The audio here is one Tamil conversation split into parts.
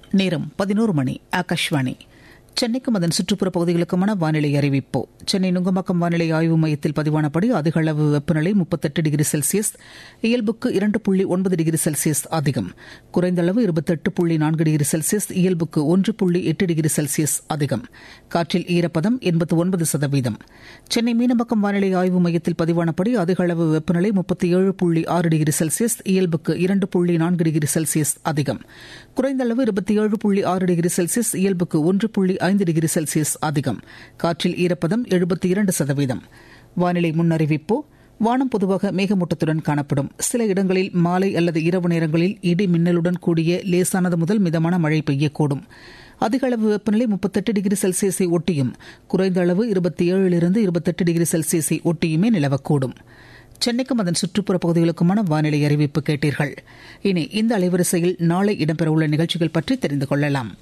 நேரம் பதினோரு மணி ஆகாஷ்வாணி சென்னைக்கும் அதன் சுற்றுப்புற பகுதிகளுக்குமான வானிலை அறிவிப்பு சென்னை நுங்கம்பாக்கம் வானிலை ஆய்வு மையத்தில் பதிவானபடி அதிக அளவு வெப்பநிலை முப்பத்தெட்டு டிகிரி செல்சியஸ் இயல்புக்கு இரண்டு புள்ளி ஒன்பது டிகிரி செல்சியஸ் அதிகம் குறைந்த அளவு இருபத்தெட்டு புள்ளி நான்கு டிகிரி செல்சியஸ் இயல்புக்கு ஒன்று புள்ளி எட்டு டிகிரி செல்சியஸ் அதிகம் காற்றில் ஈரப்பதம் எண்பத்து ஒன்பது சதவீதம் சென்னை மீனம்பாக்கம் வானிலை ஆய்வு மையத்தில் பதிவானபடி அதிக அளவு வெப்பநிலை முப்பத்தி ஏழு புள்ளி ஆறு டிகிரி செல்சியஸ் இயல்புக்கு இரண்டு புள்ளி நான்கு டிகிரி செல்சியஸ் அதிகம் குறைந்த அளவு இருபத்தி ஏழு புள்ளி ஆறு டிகிரி செல்சியஸ் இயல்புக்கு ஒன்று புள்ளி ஐந்து டிகிரி செல்சியஸ் அதிகம் காற்றில் ஈரப்பதம் எழுபத்தி இரண்டு சதவீதம் வானிலை முன்னறிவிப்பு வானம் பொதுவாக மேகமூட்டத்துடன் காணப்படும் சில இடங்களில் மாலை அல்லது இரவு நேரங்களில் இடி மின்னலுடன் கூடிய லேசானது முதல் மிதமான மழை பெய்யக்கூடும் அதிக அளவு வெப்பநிலை முப்பத்தெட்டு டிகிரி செல்சியஸை ஒட்டியும் குறைந்த அளவு இருபத்தி ஏழிலிருந்து இருபத்தெட்டு டிகிரி செல்சியஸை ஒட்டியுமே நிலவக்கூடும் சென்னைக்கும் அதன் சுற்றுப்புற பகுதிகளுக்குமான வானிலை அறிவிப்பு கேட்டீர்கள் இனி இந்த அலைவரிசையில் நாளை இடம்பெறவுள்ள நிகழ்ச்சிகள் பற்றி தெரிந்து கொள்ளலாம்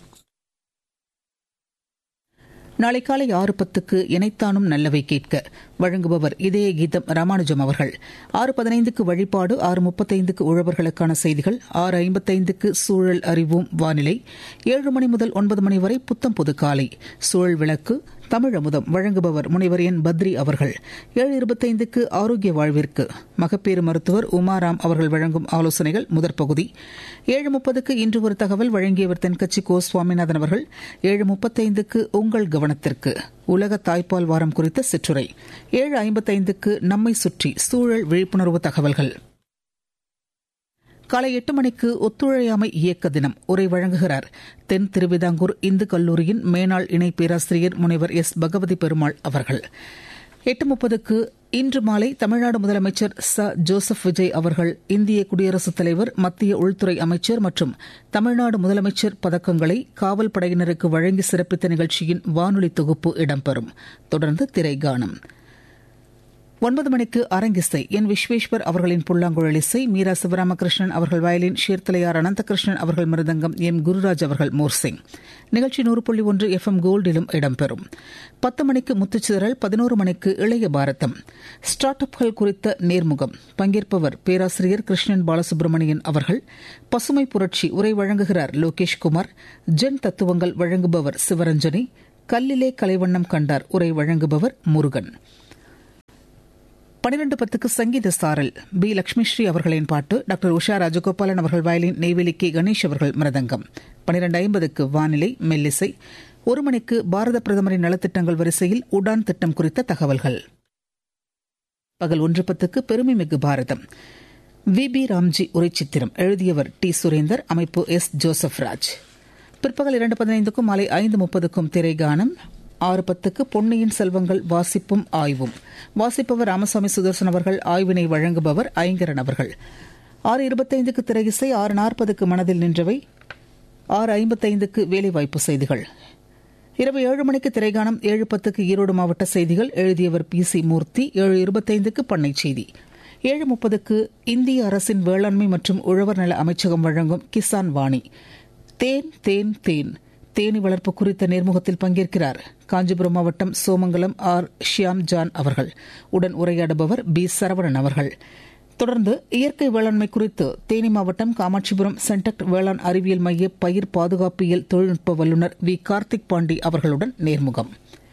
நாளை காலை ஆறு பத்துக்கு இணைத்தானும் நல்லவை கேட்க வழங்குபவர் இதய கீதம் ராமானுஜம் அவர்கள் ஆறு பதினைந்துக்கு வழிபாடு ஆறு முப்பத்தைந்துக்கு உழவர்களுக்கான செய்திகள் ஆறு ஐம்பத்தைந்துக்கு சூழல் அறிவோம் வானிலை ஏழு மணி முதல் ஒன்பது மணி வரை புத்தம் புது காலை சூழல் விளக்கு தமிழ் அமுதம் வழங்குபவர் முனைவர் என் பத்ரி அவர்கள் ஏழு இருபத்தைந்துக்கு ஆரோக்கிய வாழ்விற்கு மகப்பேறு மருத்துவர் உமாராம் அவர்கள் வழங்கும் ஆலோசனைகள் முதற் பகுதி ஏழு முப்பதுக்கு இன்று ஒரு தகவல் வழங்கியவர் தென்கட்சி கோ சுவாமிநாதன் அவர்கள் ஏழு முப்பத்தைந்துக்கு உங்கள் கவனத்திற்கு உலக தாய்ப்பால் வாரம் குறித்த சிற்றுரை ஏழு ஐம்பத்தைந்துக்கு நம்மை சுற்றி சூழல் விழிப்புணர்வு தகவல்கள் காலை எட்டு மணிக்கு ஒத்துழையாமை இயக்க தினம் உரை வழங்குகிறார் தென் திருவிதாங்கூர் இந்து கல்லூரியின் மேனாள் இணை பேராசிரியர் முனைவர் எஸ் பகவதி பெருமாள் அவர்கள் எட்டு முப்பதுக்கு இன்று மாலை தமிழ்நாடு முதலமைச்சர் ச ஜோசப் விஜய் அவர்கள் இந்திய குடியரசுத் தலைவர் மத்திய உள்துறை அமைச்சர் மற்றும் தமிழ்நாடு முதலமைச்சர் பதக்கங்களை காவல் படையினருக்கு வழங்கி சிறப்பித்த நிகழ்ச்சியின் வானொலி தொகுப்பு இடம்பெறும் தொடர்ந்து திரைகானம் ஒன்பது மணிக்கு அரங்கிசை என் விஸ்வேஸ்வர் அவர்களின் புல்லாங்குழல் இசை மீரா சிவராமகிருஷ்ணன் அவர்கள் வயலின் ஷீர்த்தலையார் அனந்தகிருஷ்ணன் அவர்கள் மிருதங்கம் எம் குருராஜ் அவர்கள் மோர்சிங் நிகழ்ச்சி நூறு புள்ளி ஒன்று எஃப் எம் கோல்டிலும் இடம்பெறும் பத்து மணிக்கு முத்துச்சிதறல் பதினோரு மணிக்கு இளைய பாரதம் ஸ்டார்ட் அப்கள் குறித்த நேர்முகம் பங்கேற்பவர் பேராசிரியர் கிருஷ்ணன் பாலசுப்ரமணியன் அவர்கள் பசுமை புரட்சி உரை வழங்குகிறார் லோகேஷ் குமார் ஜென் தத்துவங்கள் வழங்குபவர் சிவரஞ்சனி கல்லிலே கலைவண்ணம் கண்டார் உரை வழங்குபவர் முருகன் பனிரெண்டு பத்துக்கு சங்கீத சாரல் பி லட்சுமிஸ்ரீ அவர்களின் பாட்டு டாக்டர் உஷா ராஜகோபாலன் அவர்கள் வயலின் நெய்வேலி கே கணேஷ் அவர்கள் மிருதங்கம் பனிரெண்டு ஐம்பதுக்கு வானிலை மெல்லிசை ஒரு மணிக்கு பாரத பிரதமரின் நலத்திட்டங்கள் வரிசையில் உடான் திட்டம் குறித்த தகவல்கள் பகல் ஒன்று பத்துக்கு பெருமை மிகு பாரதம் வி பி ராம்ஜி உரைச்சித்திரம் எழுதியவர் டி சுரேந்தர் அமைப்பு எஸ் ஜோசப் ராஜ் பிற்பகல் இரண்டு பதினைந்துக்கும் மாலை ஐந்து முப்பதுக்கும் திரைகானம் ஆறு பத்துக்கு பொன்னியின் செல்வங்கள் வாசிப்பும் ஆய்வும் வாசிப்பவர் ராமசாமி சுதர்சன் அவர்கள் ஆய்வினை வழங்குபவர் ஐங்கரன் அவர்கள் ஆறு இருபத்தைந்துக்கு திரையிசை ஆறு நாற்பதுக்கு மனதில் நின்றவை ஆறு ஐம்பத்தைந்துக்கு வேலைவாய்ப்பு செய்திகள் இரவு ஏழு மணிக்கு திரைகானம் ஏழு பத்துக்கு ஈரோடு மாவட்ட செய்திகள் எழுதியவர் பி சி மூர்த்தி ஏழு இருபத்தைந்துக்கு பண்ணை செய்தி ஏழு முப்பதுக்கு இந்திய அரசின் வேளாண்மை மற்றும் உழவர் நல அமைச்சகம் வழங்கும் கிசான் வாணி தேன் தேன் தேன் தேனி வளர்ப்பு குறித்த நேர்முகத்தில் பங்கேற்கிறார் காஞ்சிபுரம் மாவட்டம் சோமங்கலம் ஆர் ஷியாம் ஜான் அவர்கள் உடன் உரையாடுபவர் பி சரவணன் அவர்கள் தொடர்ந்து இயற்கை வேளாண்மை குறித்து தேனி மாவட்டம் காமாட்சிபுரம் சென்டக்ட் வேளாண் அறிவியல் மைய பயிர் பாதுகாப்பியல் தொழில்நுட்ப வல்லுநர் வி கார்த்திக் பாண்டி அவர்களுடன் நேர்முகம்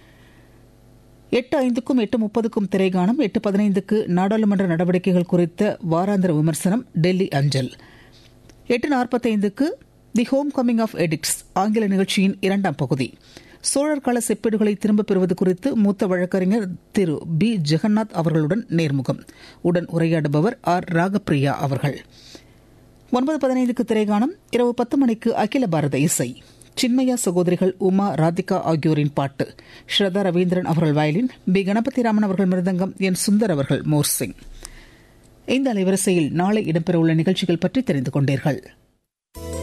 எட்டு ஐந்துக்கும் எட்டு முப்பதுக்கும் திரைகாணம் எட்டு பதினைந்துக்கு நாடாளுமன்ற நடவடிக்கைகள் குறித்த வாராந்திர விமர்சனம் டெல்லி அஞ்சல் எட்டு நாற்பத்தைந்துக்கு the homecoming of addicts ஆங்கில நிகழ்ச்சியின் இரண்டாம் பகுதி சோழர் கால செப்பேடுகளை திரும்பப் பெறுவது குறித்து மூத்த வழக்கறிஞர் திரு பி ஜெகநாத் அவர்களுடன் நேர்முகம் உடன் உரையாடுபவர் ஆர் ராகப்பிரியா அவர்கள் ஒன்பது பதினைந்துக்கு திரைகாணம் இரவு பத்து மணிக்கு அகில பாரத இசை சின்மயா சகோதரிகள் உமா ராதிகா ஆகியோரின் பாட்டு ஸ்ரதா ரவீந்திரன் அவர்கள் வயலின் பி கணபதி ராமன் அவர்கள் மிருதங்கம் என் சுந்தர் அவர்கள் மோர்சிங் இந்த அலைவரிசையில் நாளை இடம்பெறவுள்ள நிகழ்ச்சிகள் பற்றி தெரிந்து கொண்டீர்கள்